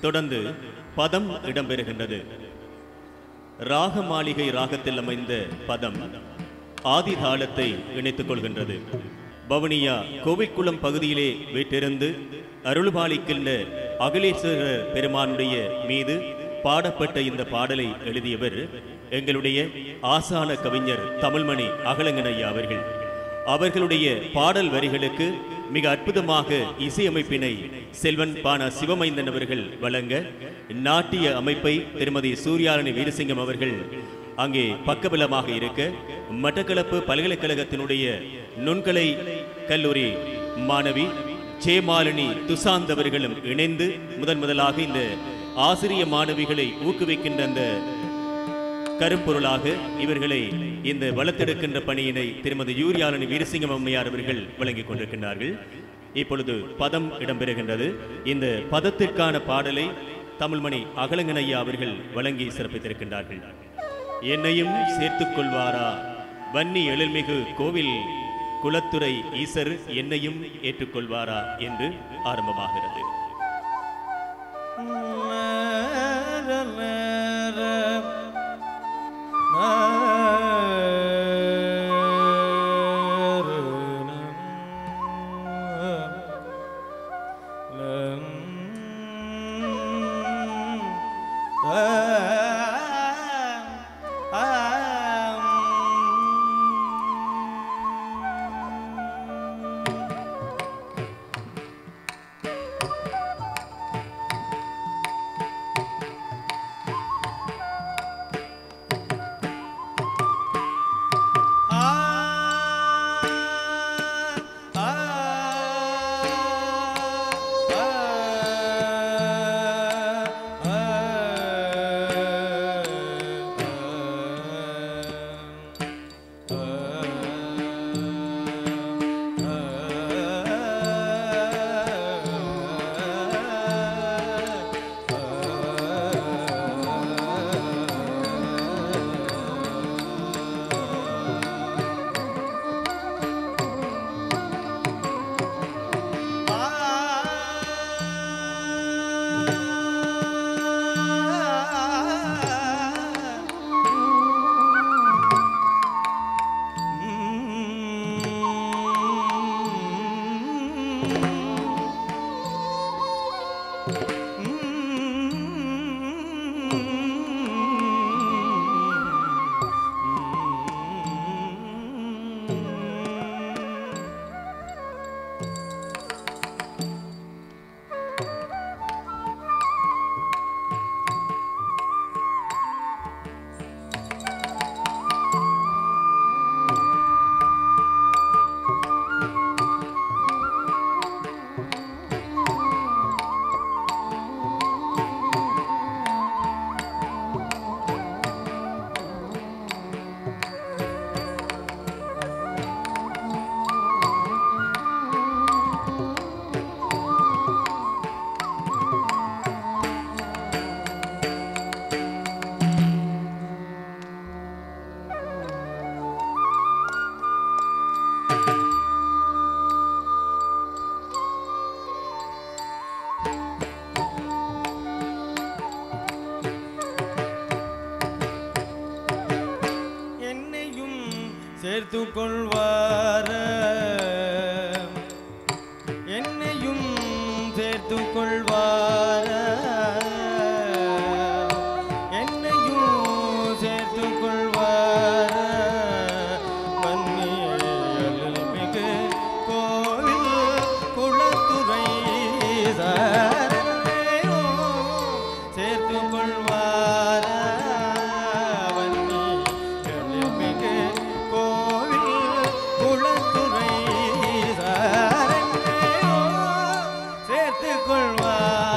தொடர்ந்து பதம் இடம்பெறுகின்றது ராக மாளிகை ராகத்தில் அமைந்த பதம் ஆதி தாளத்தை இணைத்துக் கொள்கின்றது பவனியா கோவிக்குளம் பகுதியிலே வீட்டிருந்து அருள்பாலிக்கின்ற அகிலேஸ்வரர் பெருமானுடைய மீது பாடப்பட்ட இந்த பாடலை எழுதியவர் எங்களுடைய ஆசான கவிஞர் தமிழ்மணி அகலங்கனையா அவர்கள் அவர்களுடைய பாடல் வரிகளுக்கு மிக அற்புதமாக இசையமைப்பினை செல்வன் பானா சிவமைந்தன் அவர்கள் வழங்க நாட்டிய அமைப்பை திருமதி சூர்யாரணி வீரசிங்கம் அவர்கள் அங்கே பக்கபலமாக இருக்க மட்டக்களப்பு பல்கலைக்கழகத்தினுடைய நுண்கலை கல்லூரி மாணவி சேமாலினி துசாந்த் அவர்களும் இணைந்து முதன் முதலாக இந்த ஆசிரிய மாணவிகளை ஊக்குவிக்கின்ற அந்த கருப்பொருளாக இவர்களை இந்த வளர்த்தெடுக்கின்ற பணியினை திருமதி யூரியாலனி வீரசிங்கம் அம்மையார் அவர்கள் வழங்கிக் கொண்டிருக்கின்றார்கள் இப்பொழுது பதம் இடம்பெறுகின்றது இந்த பதத்திற்கான பாடலை தமிழ்மணி அகலங்கனையா அவர்கள் வழங்கி சிறப்பித்திருக்கின்றார்கள் என்னையும் சேர்த்துக் கொள்வாரா வன்னி எழில்மிகு கோவில் குலத்துறை ஈசர் என்னையும் ஏற்றுக்கொள்வாரா என்று ஆரம்பமாகிறது என்னையும் சேர்த்து கொள்வார என்னையும் சேர்த்து கொள்வார என்னையும் சேர்த்து கொள்வார மன்னியலில் மிகு கோவில் குளத்துறை சாரனையும் சேர்த்து கொள்வார வன்னி மிகு கோவில் குளத்துறை சாரனையும் சேர்த்து கொள்வார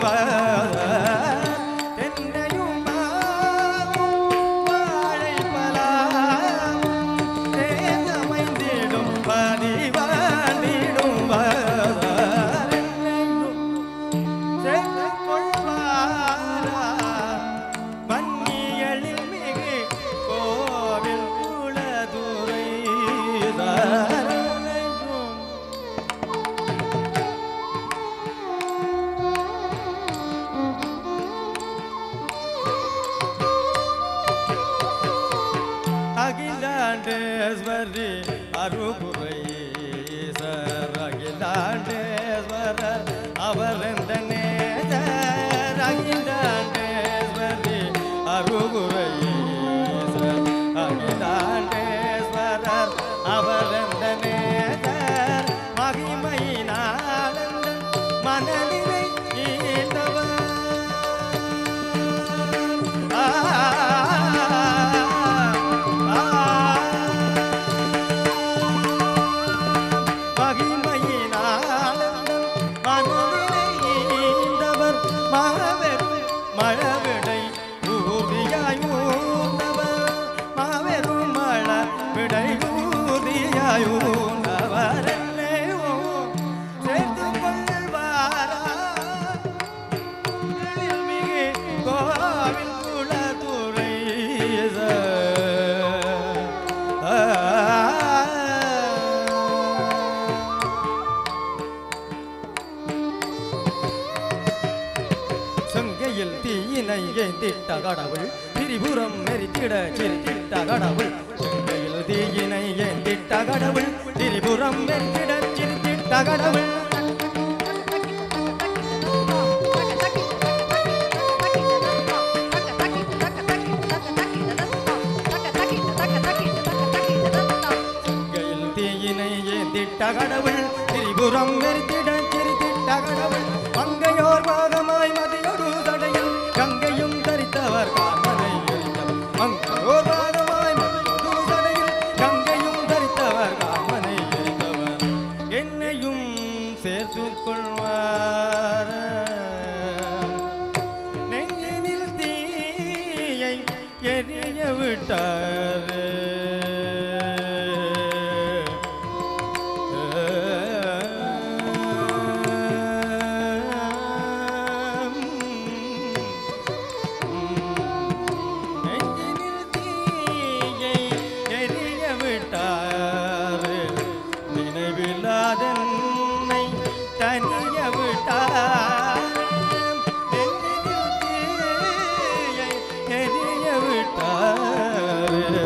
தென்னையும் மாவும் வாழைப்பழமும் தேர்ந்தமைந்திடும் பதிவாண்டிடும் சேர்ந்து கொள்வாரா மன்னியலில் மிகு கோவில் குலதுரை தாரணையும் அகிலாண்டேஸ்வரி அருகுரையீசர் அகிலாண்டேஸ்வரர் அவர் எந்த நேசர் அகிலாண்டேஸ்வரி அருகுரையீசர் அகிலாண்டேஸ்வரர் அவர் எந்த நேசர் மகிமையினாலந்தன் மனநிலை ஈந்தவர் ஆ மகிமையினாலந்தம் மாபெரும் மழவிடை ஊதியாயூந்தவர் மாபெரும் மழவிடை ஊதியாயூந்தவர் என்னையோ சேர்த்து கொள்வாரா எழில்மிகு கோவில் குலதுரை செங்கையில் தீயினை ஏந்திட்ட கடவுள் திரிபுரம் மெரித்திட சிரித்திட்ட கடவுள் செங்கையில் தீயினை ஏந்திட்ட கடவுள் திரிபுரம் மெரித்திட சிரித்திட்ட கடவுள் கையில் தீயினை ஏந்திட்ட கடவுள் திரிபுரம் மெரித்திட சிரித்திட்ட கடவுள் மங்கையோர் பாகமாய் மதியொரு தடையில் கங்கையும் தரித்தவர் காமனை எரித்தவர் மங்கையோர் பாகமாய் மதியொரு தடையில் கங்கையும் தரித்தவர் காமனை எரித்தவர் என்னையும் சேர்த்து கொள்வார் நெஞ்சினில் தீயை எரிய விட்டார் நெஞ்சினில் தீயை எரிய விட்டார் நினைவில்லாதன்னை தனிய விட்டார் நெஞ்சினில் தீயை எரிய விட்டார்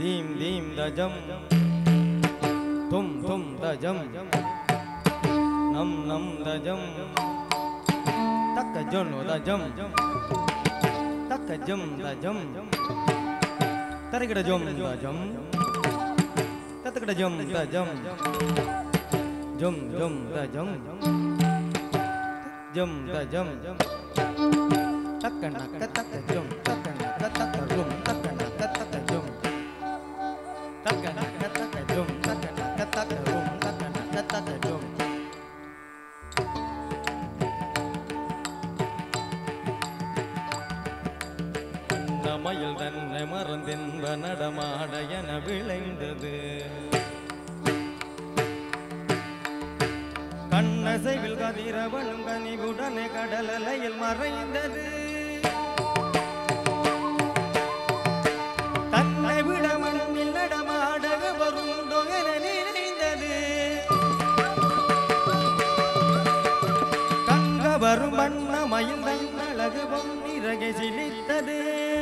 தீம் தீம் தஜம் தும் தும் தஜம் நம் நம் தஜம் தக்க ஜொன்னு தஜம் தக்க ஜம் தஜம் தரகிட ஜம் தஜம் தத்தகிட ஜம் தஜம் ஜம் ஜம் தஜம் ஜம் தஜம் தக்க நக்க தக்க ஜம் தக்க நக்க தக்க ரும் தக்க நக்க தக்க ஜம் தக்க நக்க தக்க ஜம் தக்க நக்க தக்க ரும் தக்க நக்க தக்க ஜம் அந்த மயில் தன்னை மறந்தின்ப நடமாட என விளைந்தது கண்ணசைவில் கதிரவனும் கனிவுடனே கடல் அலையில் மறைந்தது தன்னை விட மண்ணில் நடமாட வருந்தோ என நினைந்தது கங்க வரும் வண்ண மயில் தன் அழகு பொன்னிறகை சிலித்தது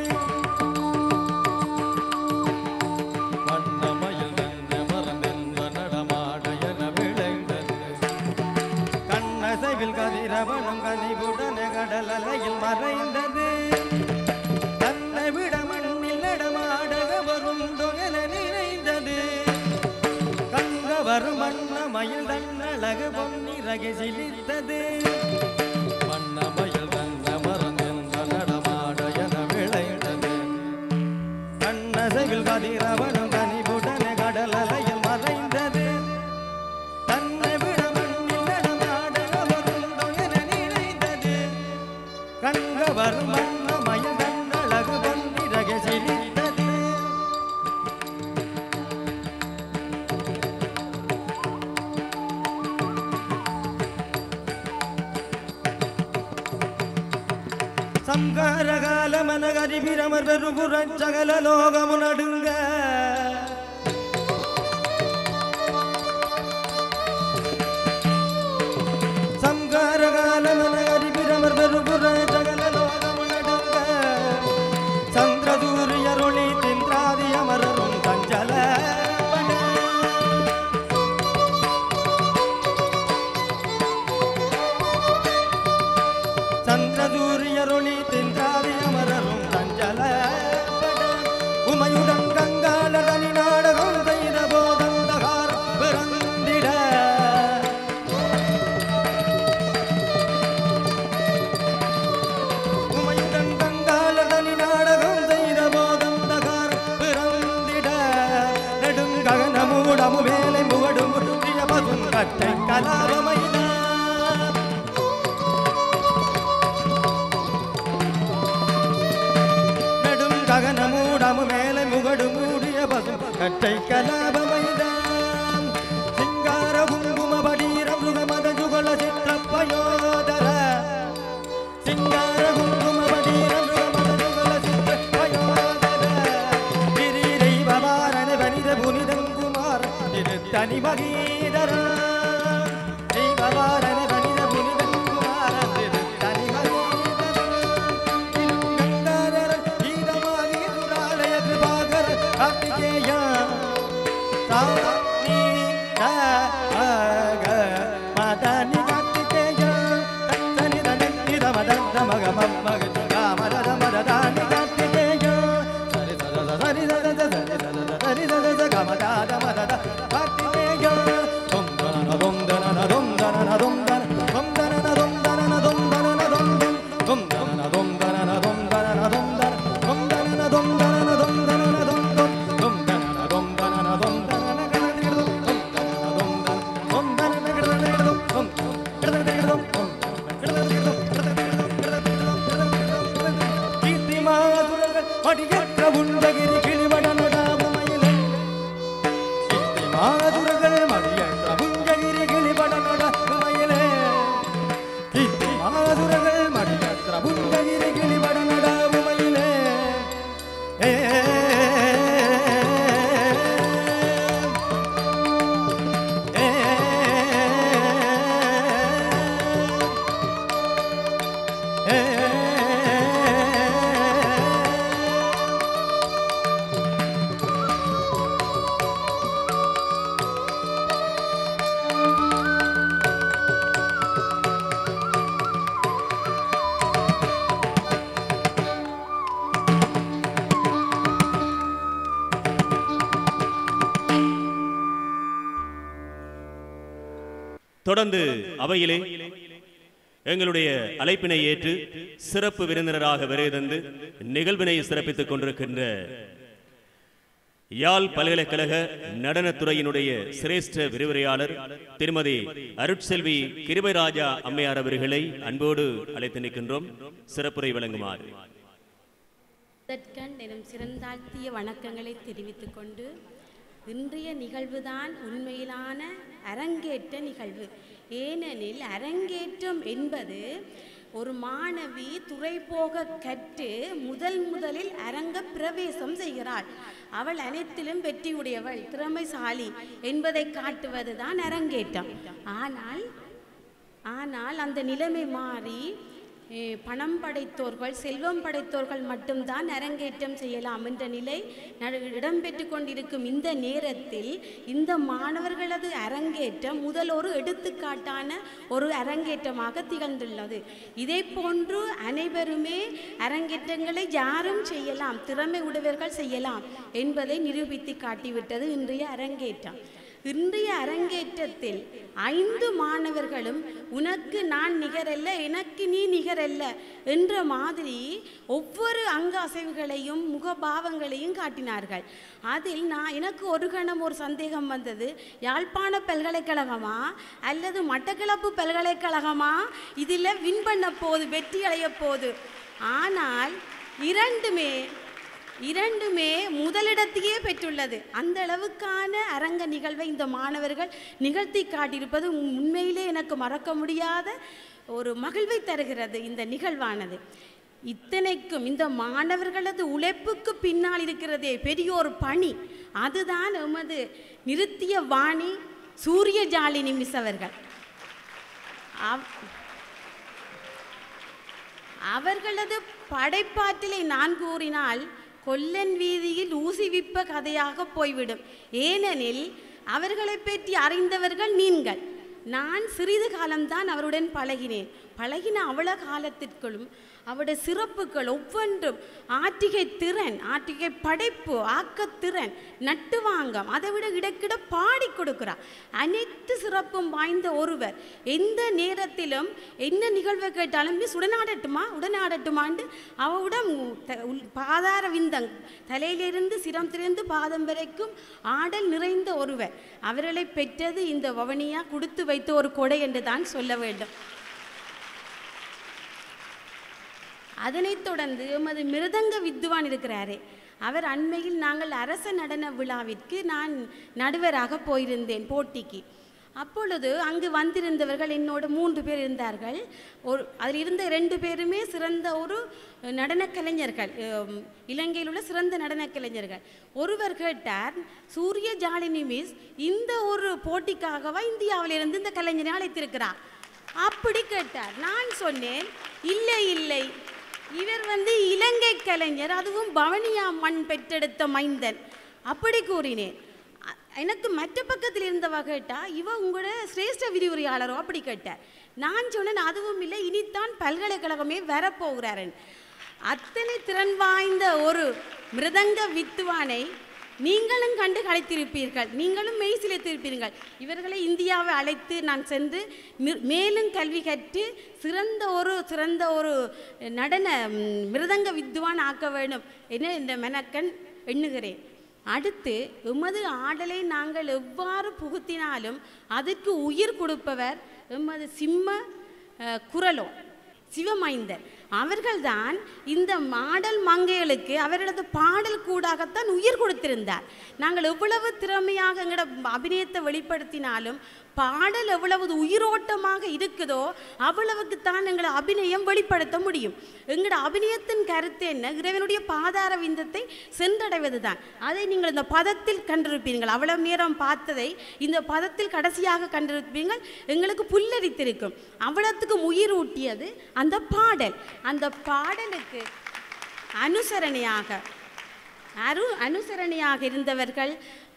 வண்ண மயில் தன்னை மறந்தென்ப நடமாட என விளைந்தது கண்ணசைவில் கதிரவனும் கனிவுடனே கடல் அலையில் மறைந்தது தன்னை விட மண்ணில் நடமாட வரும் என நினைந்தது கங்க வரும் வண்ண மயில் தன் அழகு பொன்னிறகை சிலித்தது வண்ண மயில் தன்ன மறந்தென்ற நடமாட என விளைந்தது கண்ணசைவில் கதிரவனும் கனிவுடனே கடல் அலையில் மறைந்தது தன்னை விட மண்ணில் நடமாட வருந்தோ என நினைந்தது கண்க வரும் வண்ண மயில் தன் அழகு பொன்னிறகை சிலித்தது சம்காரகாலமனகரி பிரமர் பெருபுறச் சகல லோகமு நடுங்க சம்காரகாலமனகரி பிரமர் பெருபுறச் சகல லோகமு நடுங்க சந்திரசூரியரொளி தின்றாதி அமரரும் கஞ்சல சந்திரசூரியரொளி தின்றாதி அமரரும் கஞ்சல உமையுடன் கங்காளரணி நாடகம் செய்த போதந்தகார் பிறந்திட உமையுடன் கங்காளரணி நாடகம் செய்த போதந்தகார் பிறந்திட நெடுங்ககன மூடமு வேலை முகடும் முற்றிய பசும் கட்டை கலாபமைதான் நெடும் ககன மூடமு மேலே முகடு மூடிய பசும் கட்டை கலாபமைதான் சிங்கார குங்கும படீர முகமத ஜுகல சிற்றப்பயோதர சிங்கார குங்கும படீர முகமத ஜுகல சிற்றப்பயோதர கிரீரை பவாரண வனித புனிதன் குமார் திருத்தனி மகீதர பவாரண வனித புனிதன் குமார் திருத்தனி மகீதர ಗಂಗಾಧರ ಗೀತಮಾಗಿ ಸುರಾಲಯ ಕೃಪಾಕರ ಕಾರ್ತಿಕೇಯ ಸಾನಿ ಗ ಮದನಿ ಕಾರ್ತಿಕೇಯ ತನಿ ತನಿ ಮದ ಮಗ ಮಗ ಮದ ಮದ ದಾನಿ ಕಾರ್ತಿಕೇಯ ಸರಿ ಸದ ಸರಿ ಸದ ಸರಿ ಸದ ಸರಿ ಸದ ಗಮ ದಾದ ಮದ ಕಾರ್ತಿಕೇಯ ದೊಂ ದನ ದೊಂ ದನ ದೊಂ ದನ ದೊಂ ದನ ದೊಂ ದನ ದೊಂ ದನ ದೊಂ ದನ ದೊಂ ದೊಂ ದನ ದೊಂ ದನ ದೊಂ ದನ ದೊಂ ದನ ದೊಂ ದನ ದೊಂ ದನ ದೊಂ ದನ ದೊಂ ದೊಂ ದೊಂ ದನ ದೊಂ ದನ ದೊಂ ದನ ಗಡದಿಡದು ದೊಂ ದನ ದೊಂ ದನ ದೊಂ ದನ ಗಡದಿಡದು ದೊಂ ಗಡದಿಡದು ದೊಂ ಗಡದಿಡದು கீர்த்தி மாதுரர்கள் அடியற்ற உண்டகிரி கிழிவட நடாமுமையிலே கீர்த்தி மாதுரர்கள் மடியற்ற உண்டகிரி கிழிவட நடாமுமையிலே கீர்த்தி மாதுரர்கள் மடியற்ற உண்டகிரி கிழிவட நடாமுமையிலே ஏ ஏ ஏ தொடர்ந்து அவையிலே எங்களுடைய அழைப்பினை ஏற்று சிறப்பு விருந்தினராக வருகை தந்து நிகழ்வினை சிறப்பித்துக் கொண்டிருக்கின்ற யாழ் பல்கலைக்கழக நடனத்துறையினுடைய சிரேஷ்ட விரிவுரையாளர் திருமதி அருட்செல்வி கிருபைராஜா அம்மையார் அவர்களை அன்போடு அழைத்து நிற்கின்றோம் சிறப்புரை வழங்குமாறு முதற்கண் எனும் சிறந்தாழ்த்திய வணக்கங்களை தெரிவித்துக் கொண்டு இன்றைய நிகழ்வுதான் உண்மையிலான அரங்கேற்ற நிகழ்வு ஏனெனில் அரங்கேற்றம் என்பது ஒரு மாணவி துறை போக கற்று முதல் முதலில் அரங்க பிரவேசம் செய்கிறாள் அவள் அனைத்திலும் வெற்றியுடையவள் திறமைசாலி என்பதை காட்டுவதுதான் அரங்கேற்றம் ஆனால் ஆனால் அந்த நிலைமை மாறி ஏ, பணம் படைத்தோர்கள் செல்வம் படைத்தோர்கள் மட்டும்தான் அரங்கேற்றம் செய்யலாம் என்ற நிலை நட- இடம்பெற்று கொண்டிருக்கும் இந்த நேரத்தில் இந்த மாணவர்களது அரங்கேற்றம் முதல் ஒரு எடுத்துக்காட்டான ஒரு அரங்கேற்றமாக திகழ்ந்துள்ளது இதே போன்று அனைவருமே அரங்கேற்றங்களை யாரும் செய்யலாம் திறமை உடையவர்கள் செய்யலாம் என்பதை நிரூபித்து காட்டிவிட்டது இன்றைய அரங்கேற்றம் இன்றைய அரங்கேற்றத்தில் ஐந்து மாணவர்களும் உனக்கு நான் நிகரல்ல எனக்கு நீ நிகரல்ல என்ற மாதிரி ஒவ்வொரு அங்க அசைவுகளையும் முகபாவங்களையும் காட்டினார்கள் அதில் நான் எனக்கு ஒரு கணம் ஒரு சந்தேகம் வந்தது யாழ்ப்பாண பல்கலைக்கழகமா அல்லது மட்டக்களப்பு பல்கலைக்கழகமா இதில் வின் பண்ண போகுது வெற்றி அடைய போகுது ஆனால் இரண்டுமே இரண்டுமே முதலிடத்தையே பெற்றுள்ளது அந்த அளவுக்கான அரங்க நிகழ்வை இந்த மாணவர்கள் நிகழ்த்தி காட்டியிருப்பது உண்மையிலே எனக்கு மறக்க முடியாத ஒரு மகிழ்வை தருகிறது இந்த நிகழ்வானது இத்தனைக்கும் இந்த மாணவர்களது உழைப்புக்கு பின்னால் இருக்கிறதே பெரிய ஒரு பணி அதுதான் எமது நிறுத்திய வாணி சூரிய ஜாலினி மிஸ் அவர்கள் அவ்- அவர்களது படைப்பாற்றலை நான் கூறினால் கொல்லன் வீதியில் ஊசி விப்ப கதையாக போய்விடும் ஏனெனில் அவர்களை பற்றி அறிந்தவர்கள் நீங்கள் நான் சிறிது காலம்தான் அவருடன் பழகினேன் பழகின அவ்வளோ காலத்திற்குள்ளும் அவருடைய சிறப்புகள் ஒவ்வொன்றும் ஆற்றிகை திறன் ஆற்றிகை படைப்பு ஆக்கத்திறன் நட்டுவாங்கம் அதை விட இடக்கிட பாடி கொடுக்கிறார் அனைத்து சிறப்பும் வாய்ந்த ஒருவர் எந்த நேரத்திலும் என்ன நிகழ்வை கேட்டாலும் மிஸ் உடனாடட்டுமா உடனாடட்டுமான்னு அவவிடம் த- உள்- பாதார விந்தங் தலையிலிருந்து சிரம் திறந்து பாதம் வரைக்கும் ஆடல் நிறைந்த ஒருவர் அவர்களை பெற்றது இந்த வவனியா கொடுத்து வைத்த ஒரு கொடை என்று தான் சொல்ல வேண்டும் அதனைத் தொடர்ந்து எமது மிருதங்க வித்துவான் இருக்கிறாரே அவர் அண்மையில் நாங்கள் அரச நடன விழாவிற்கு நான் நடுவராக போயிருந்தேன் போட்டிக்கு அப்பொழுது அங்கு வந்திருந்தவர்கள் என்னோட மூன்று பேர் இருந்தார்கள் ஒரு அதில் இருந்த ரெண்டு பேருமே சிறந்த ஒரு நடனக் கலைஞர்கள் உம், இலங்கையில் உள்ள சிறந்த நடனக் கலைஞர்கள் ஒருவர் கேட்டார் சூரிய ஜாலினி மிஸ் இந்த ஒரு போட்டிக்காகவா இந்தியாவிலிருந்து இந்த கலைஞரை அழைத்திருக்கிறார் அப்படி கேட்டார் நான் சொன்னேன் இல்லை இல்லை இவர் வந்து இலங்கை கலைஞர் அதுவும் பவனியா மண் பெற்றெடுத்த மைந்தன் அப்படி கூறினேன் அ- எனக்கு மற்ற பக்கத்தில் இருந்தவ கேட்டா இவ உங்களோட சிரேஷ்ட விரிவுரையாளரோ அப்படி கேட்டார் நான் சொன்னேன் அதுவும் இல்லை இனித்தான் பல்கலைக்கழகமே வரப்போகிறாரன் அத்தனை திறன் வாய்ந்த ஒரு மிருதங்க வித்துவானை நீங்களும் கண்டு கலைத்திருப்பீர்கள் நீங்களும் மெய் சிலைத்திருப்பீர்கள் இவர்களை இந்தியாவை அழைத்து நான் சென்று மி- மேலும் கல்வி கற்று சிறந்த ஒரு சிறந்த ஒரு நடன ம், மிருதங்க வித்துவான் ஆக்க வேண்டும் என இந்த மெனக்கண் எண்ணுகிறேன் அடுத்து எமது ஆடலை நாங்கள் எவ்வாறு புகுத்தினாலும் அதற்கு உயிர் கொடுப்பவர் எமது சிம்ம அஹ், குரலோ சிவமைந்தர் அவர்கள்தான் இந்த மாடல் மங்கைகளுக்கு அவர்களது பாடல் கூடாகத்தான் உயிர் கொடுத்திருந்தார் நாங்கள் எவ்வளவு திறமையாக எங்களோட அபிநயத்தை வெளிப்படுத்தினாலும் பாடல் எவ்வளவு உயிரோட்டமாக இருக்குதோ அவ்வளவுக்கு தான் எங்களை அபிநயம் வெளிப்படுத்த முடியும் எங்களோட அபிநயத்தின் கருத்து என்ன இறைவனுடைய பாதார விந்தத்தை சென்றடைவது தான் அதை நீங்கள் இந்த பதத்தில் கண்டிருப்பீர்கள் அவ்வளவு நேரம் பார்த்ததை இந்த பதத்தில் கடைசியாக கண்டிருப்பீர்கள் எங்களுக்கு புல்லரித்திருக்கும் அவ்வளவுக்கும் உயிர் ஊட்டியது அந்த பாடல் அந்த பாடலுக்கு அனுசரணையாக அரு அனுசரணையாக இருந்தவர்கள்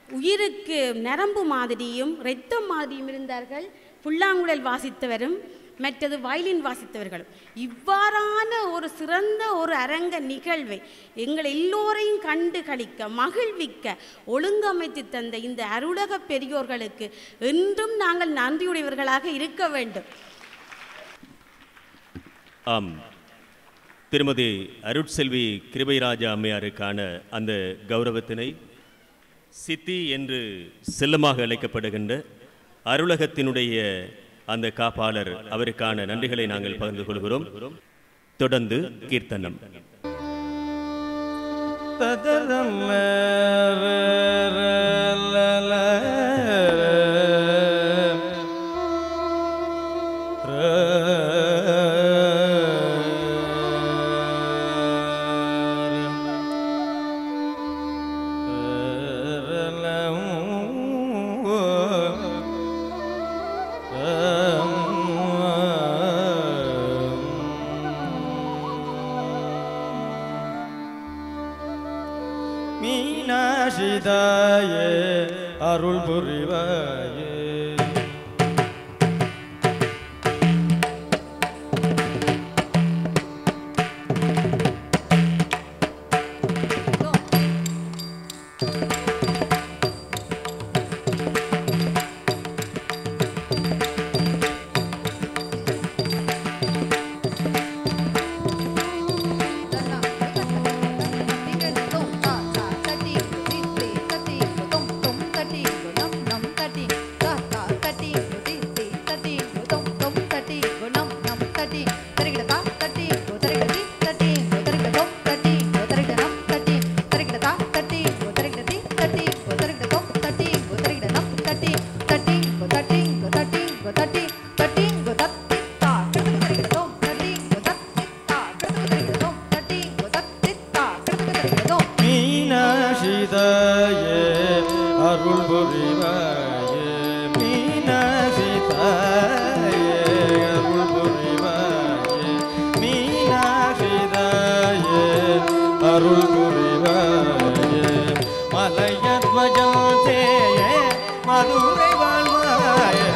உயிருக்கு நரம்பு மாதிரியும் இரத்தம் மாதிரியும் இருந்தார்கள் புல்லாங்குழல் வாசித்தவரும் மற்றது வயலின் வாசித்தவர்களும் இவ்வாறான ஒரு சிறந்த ஒரு அரங்க நிகழ்வை எங்கள் எல்லோரையும் கண்டு களிக்க மகிழ்விக்க ஒழுங்கமைத்து தந்த இந்த அருளக பெரியோர்களுக்கு என்றும் நாங்கள் நன்றியுடையவர்களாக இருக்க வேண்டும் ஆம் திருமதி அருட்செல்வி கிருபைராஜா அம்மையாருக்கான அந்த கௌரவத்தினை சித்தி என்று செல்லமாக அழைக்கப்படுகின்ற அருளகத்தினுடைய அந்த காப்பாளர் அவருக்கான நன்றிகளை நாங்கள் பகிர்ந்து கொள்கிறோம் தொடர்ந்து கீர்த்தனம் மீனாஷிதாயே அருள் புரிவாயே மீனாஷிதாயே அருள் புரிவாயே மீனாஷிதாயே அருள் புரிவாயே மீனாஷிதாயே அருள் புரிவாயே மலையத்வஜம் சேயே மதுரை வாழ்வாயே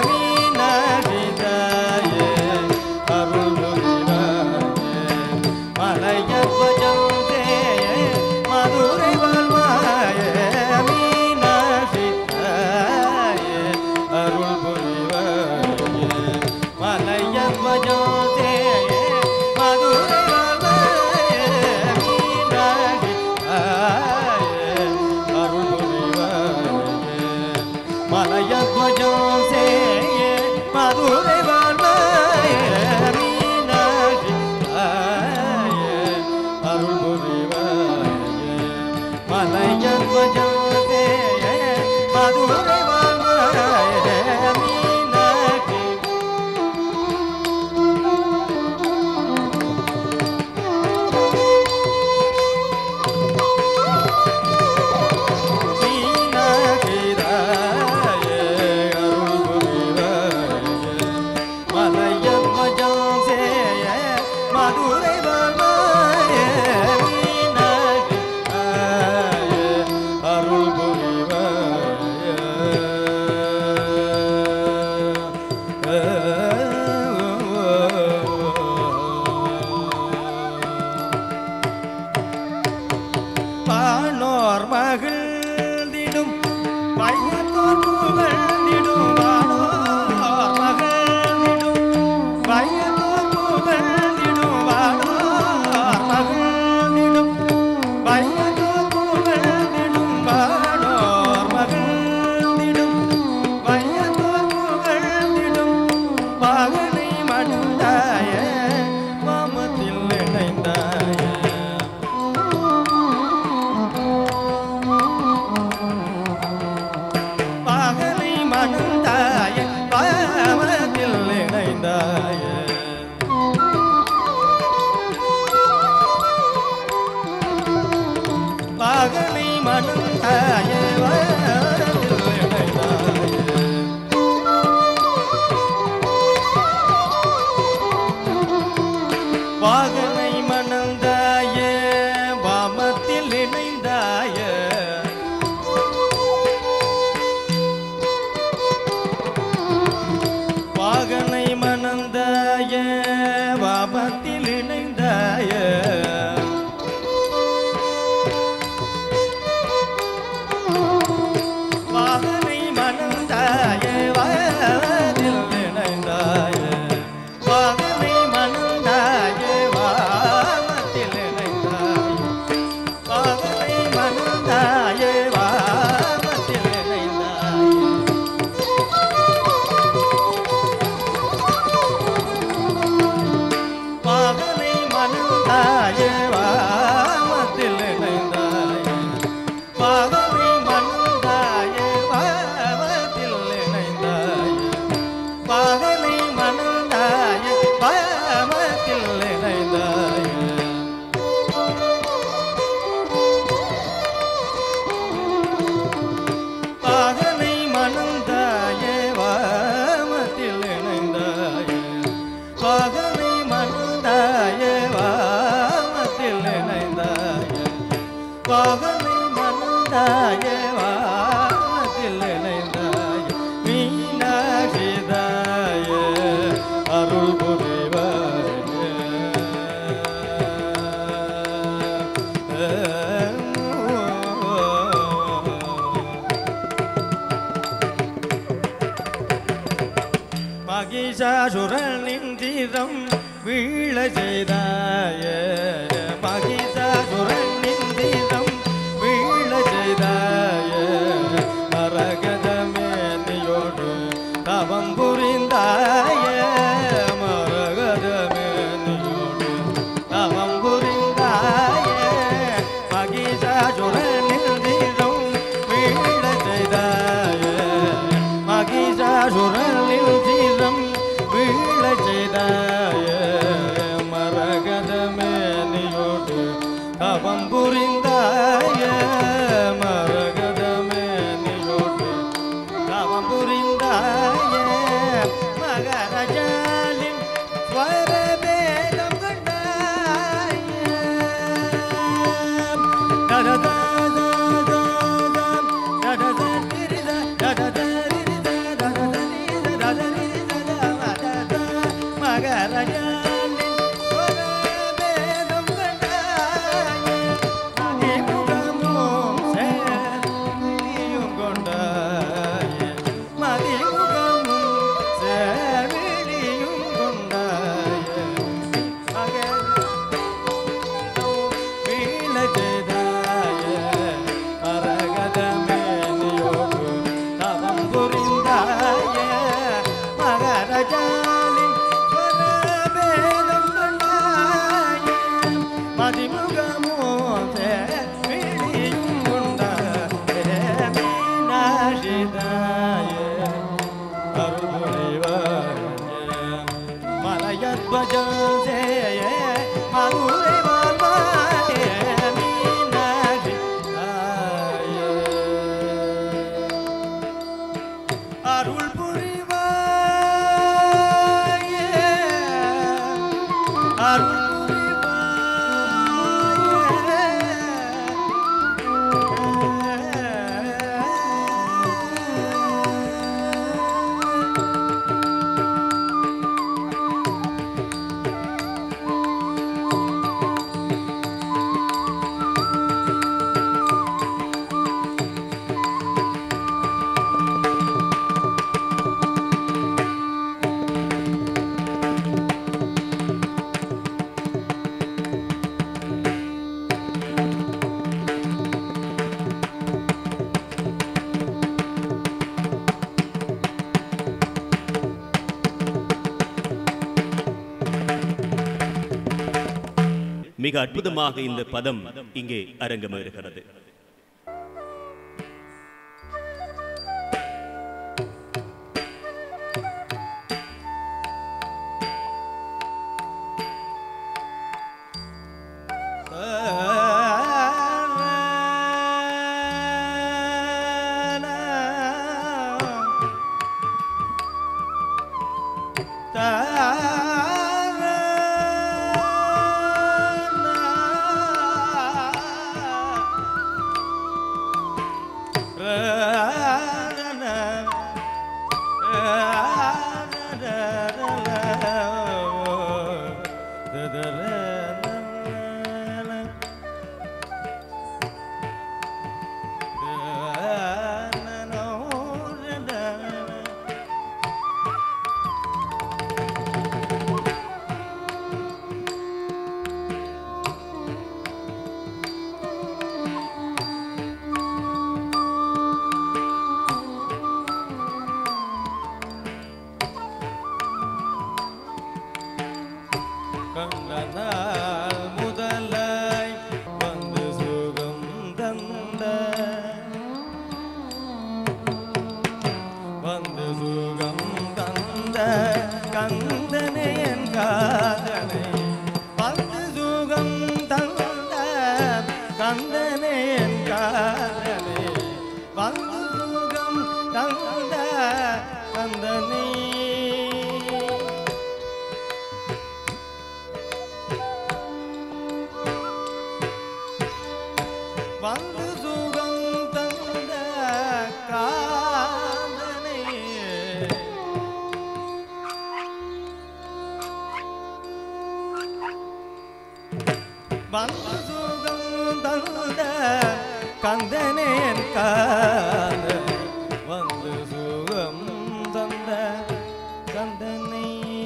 மீனாஷிதாயே அருள் புரிவாயே மலையத்வஜம் சேயே மதுரை வாழ்வாயே மீனாட்சி தாயே அருள் புரிவாயே மலையத்வஜம் சேயே மதுரை வாழ்வாயே மீனாட்சி தாயே அருள் புரிவாயே மலையத்வஜம் சேயே மதுரை வாழ்வாயே மீனாட்சி தாயே அருள் புரிவாயே மலையத்வஜம் சேயே மதுரை வாழ்வாயே மீனாட்சி மீனாட்சிதாயே அருள் புரிவாயே மலையத்வஜம் சேயே மதுரை வாழ்வாயே மீனாட்சி தாயே அருள் புரிவாயே பானோர் மகிழ்ந்திடும் பையத்தோர் புகழ்ந்திடும் வானோர் மகிழ்ந்திடும் பையத்தோர் புகழ்ந்திடும் வானோர் மகிழ்ந்திடும் பையத்தோர் புகழ்ந்திடும் வானோர் மகிழ்ந்திடும் பையத்தோர் புகழ்ந்திடும் பகனை மடுந்தாய மாமத்தில் இணைந்தாய பகலை பகனை மணந்தாயே வாமத்தில் இணைந்தாயே பகனை மணந்தாயே வாமத்தில் இணைந்தாயே பகனை மணந்தாயே வாமத்தில் இணைந்தாயே மீனாட்சிதாயே அருள் புரிவாயே மகிஷாசுரனின் தீரம் வீழ செய்தாய மகிஷாசுரனின் தீரம் வீழ செய்தாய மரகதமேனியோடு தவம் புரிந்தாய மரகதமேனியோடு தவம் புரிந்தாய மகிஷாசுரனின் தீரம் வீழ செய்தாய மகிஷாசுரனில் தீரம் வீழ செய்தாய மரகதமேனியோடு தவம் புரிந்தாய மரகதமேனியோடு தவம் புரிந்தாய மகரஜாலின் ஸ்வரபேதம் கண்டாய மலையத்வஜே மதுரை வாழ்வாயே மீனாட்சி தாயே. அருள் புரிவாயே அருள் புரிவாயே மிக அற்புதமாக இந்த பதம் இங்கே அரங்கமேறுகிறது கண்டனால் முதலாய் வந்து சுகம் தந்த வந்து சுகம் தந்த கந்தனே என் காதனை வந்து சுகம் தந்த கந்தனே என் காதனை வந்து சுகம் கந்தனே வந்து சுகம் தந்த காந்தனே வந்து சுகம் தந்த கந்தனே என் காந்தனே வந்து சுகம் தந்த கந்தனை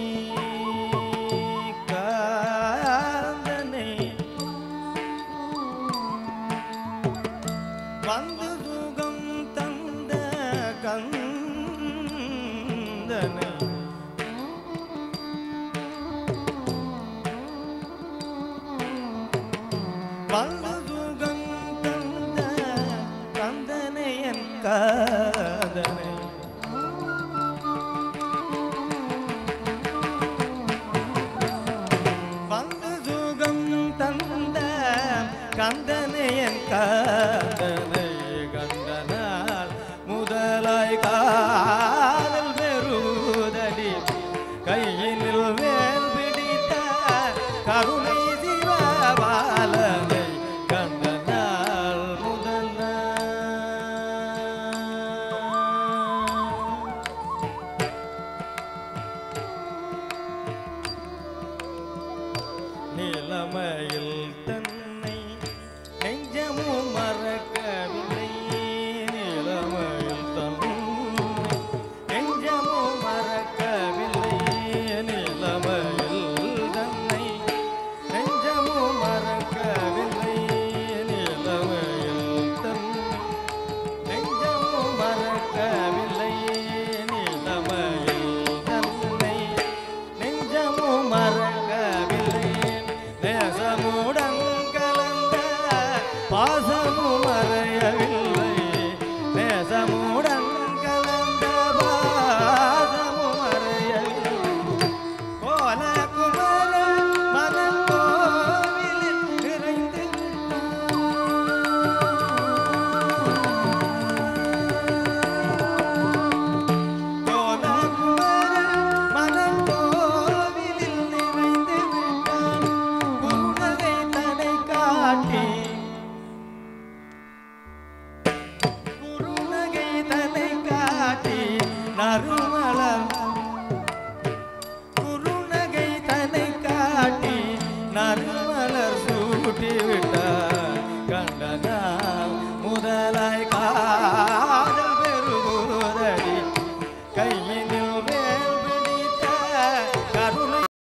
காந்தனை வந்து சுகம் தந்த கந்தனை வந்து சுகம் தந்த கந்தனை என் காதனை வந்து சுகம் தந்த கந்தனை என் காதனை கந்தனால் முதலாய் காதல் பெறுதடி கையினில் வேல் பிடித்த கருணை சிவபாலனை கந்தனால் முதல் நிலமையில் தன்னை நெஞ்சமும் மறக்கவில்லை நிலமையில் தன்னை நெஞ்சமும் மறக்கவில்லை நிலமையில் தன்னை நெஞ்சமும் மறக்கவில்லை நிலமையில் தன்னை நெஞ்சமும் மறக்கவில்லை நிலமையில் தன்னை நெஞ்சமும் மறக்கவில்லை நேசமுடன் கலந்த பாசமும் மறையவில்லை நேசமுடன் கலந்த பாசமும் மறையவில்லை கோல குமரன் மனம் கோவிலில் நிறைந்து கோல குமரன் மனம் கோவிலில் நிறைந்து விட்டான் குருநகை தடை காட்டி குருநகை தடை காட்டி நறுமலர் குருநகை தன்னை காட்டி நறுமலர் சூட்டி விட்டார் கண்டன்